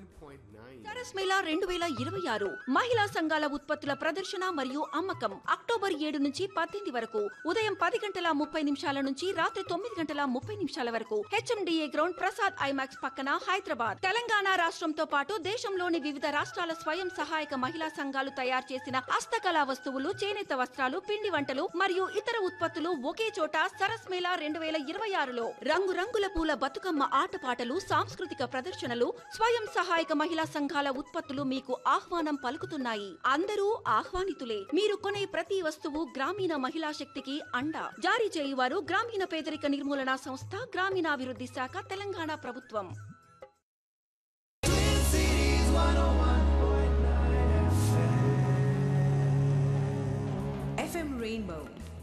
101.9 సరస్ మేళా రెండు వేల ఇరవై ఆరు మహిళా సంఘాల ఉత్పత్తుల ప్రదర్శన మరియు అమ్మకం అక్టోబర్ ఏడు నుంచి పద్దెనిమిది వరకు ఉదయం పది గంటల ముప్పై నిమిషాల నుంచి రాత్రి తొమ్మిది గంటల ముప్పై నిమిషాల వరకు హెచ్ఎండిఏ గ్రౌండ్ ప్రసాద్ ఐమాక్స్ పక్కన హైదరాబాద్ తెలంగాణ రాష్ట్రంతో పాటు దేశంలోని వివిధ రాష్ట్రాల స్వయం సహాయక మహిళా సంఘాలు తయారు చేసిన హస్తకళా వస్తువులు చేనేత వస్త్రాలు పిండి వంటలు మరియు ఇతర ఉత్పత్తులు ఒకే చోట సరస్ మేళా రెండు వేల ఇరవై ఆరులో రంగురంగుల పూల బతుకమ్మ ఆటపాటలు సాంస్కృతిక ప్రదర్శనలు స్వయం సహాయక మహిళా సంఘాల ఉత్పత్తులు మీకు ఆహ్వానం పలుకుతున్నాయి అందరూ ఆహ్వానితులే మీరు కొనే ప్రతి వస్తువు గ్రామీణ మహిళా శక్తికి అండ జారీ చేయువారు గ్రామీణ పేదరిక నిర్మూలన సంస్థ గ్రామీణాభివృద్ధి శాఖ తెలంగాణ ప్రభుత్వం FM Rainbow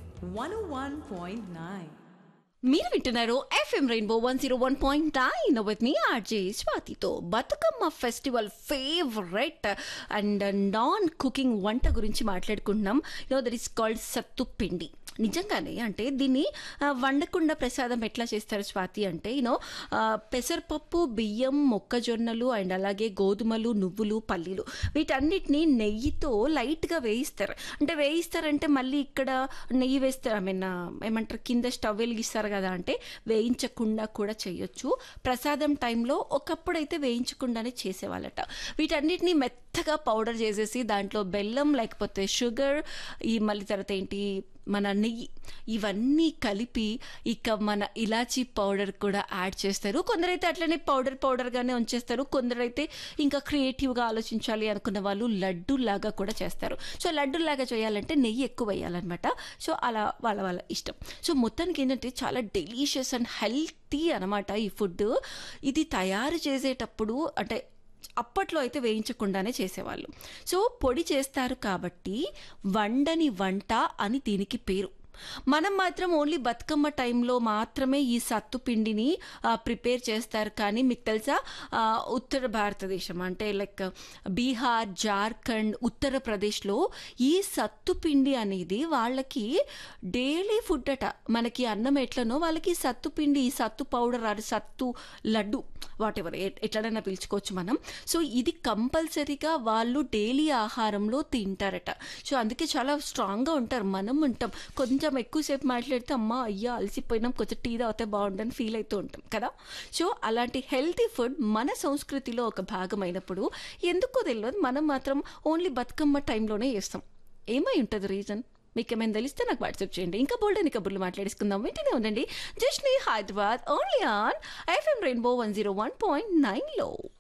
101.9. మీరు వింటున్నారు FM Rainbow one zero one point nine with మీ ఆర్జే స్వాతితో Bathukamma festival favourite and non cooking వంట గురించి మాట్లాడుకుంటున్నాం యూనో దట్ ఈస్ కాల్డ్ సత్తు పిండి నిజంగానే అంటే దీన్ని ఆ, వండకుండా ప్రసాదం ఎట్లా చేస్తారు స్వాతి అంటే యూనో పెసరపప్పు బియ్యం మొక్కజొన్నలు అండ్ అలాగే గోధుమలు నువ్వులు పల్లీలు వీటన్నిటిని నెయ్యితో లైట్గా వేయిస్తారు అంటే వేయిస్తారంటే మళ్ళీ ఇక్కడ నెయ్యి వేస్తారు ఐ మీన్ ఏమంటారు కింద స్టవ్ వెలిగిస్తారు కదా అంటే వేయించకుండా కూడా చేయొచ్చు ప్రసాదం టైంలో ఒకప్పుడు అయితే వేయించకుండానే చేసేవాళ్ళట వీటన్నిటిని మెత్తగా పౌడర్ చేసేసి దాంట్లో బెల్లం లేకపోతే షుగర్ ఈ మళ్ళీ తర్వాత ఏంటి మన నెయ్యి ఇవన్నీ కలిపి ఇక మన ఇలాచీ పౌడర్ కూడా యాడ్ చేస్తారు కొందరైతే అట్లనే పౌడర్ పౌడర్గానే ఉంచేస్తారు కొందరైతే ఇంకా క్రియేటివ్గా ఆలోచించాలి అనుకున్న వాళ్ళు లడ్డు లాగా కూడా చేస్తారు సో లడ్డు లాగా చేయాలంటే నెయ్యి ఎక్కువ వేయాలన్నమాట సో అలా వాళ్ళ వాళ్ళ ఇష్టం సో మొత్తానికి ఏంటంటే చాలా డెలీషియస్ అండ్ హెల్తీ అనమాట ఈ ఫుడ్ ఇది తయారు చేసేటప్పుడు అంటే అప్పట్లో అయితే వేయించకుండానే చేసేవాళ్ళు సో పొడి చేస్తారు కాబట్టి వండని వంట అని దీనికి పేరు మనం మాత్రం ఓన్లీ బతుకమ్మ టైంలో మాత్రమే ఈ సత్తు పిండిని ప్రిపేర్ చేస్తారు కానీ మీకు తెలుసా ఆ, ఉత్తర భారతదేశం అంటే లైక్ బీహార్ జార్ఖండ్ ఉత్తరప్రదేశ్లో ఈ సత్తు పిండి అనేది వాళ్ళకి డైలీ ఫుడ్ అట మనకి అన్నం ఎట్లనో వాళ్ళకి సత్తు పిండి ఈ సత్తు పౌడర్ అది సత్తు లడ్డు వాట్ ఎవర్ ఎట్లనైనా పిలుచుకోవచ్చు మనం సో ఇది కంపల్సరీగా వాళ్ళు డైలీ ఆహారంలో తింటారట సో అందుకే చాలా స్ట్రాంగ్గా ఉంటారు మనం ఉంటాం కొంచెం ఎక్కువసేపు మాట్లాడితే అమ్మ అయ్యా అలసిపోయినాం కొంచెం టీ తాగితే బాగుండని ఫీల్ అవుతూ ఉంటాం కదా సో అలాంటి హెల్తీ ఫుడ్ మన సంస్కృతిలో ఒక భాగమైనప్పుడు ఎందుకో తెలియదు మనం మాత్రం ఓన్లీ బతుకమ్మ టైంలోనే చేస్తాం ఏమై ఉంటుంది రీజన్ మీకు ఏమైనా తెలిస్తే నాకు వాట్సాప్ చేయండి ఇంకా బోల్డ్ అని కబుర్లు మాట్లాడేసుకుందాం వెంటనే ఉండండి జస్ట్ నీ Hyderabad only on FM Rainbow one zero one point నైన్లో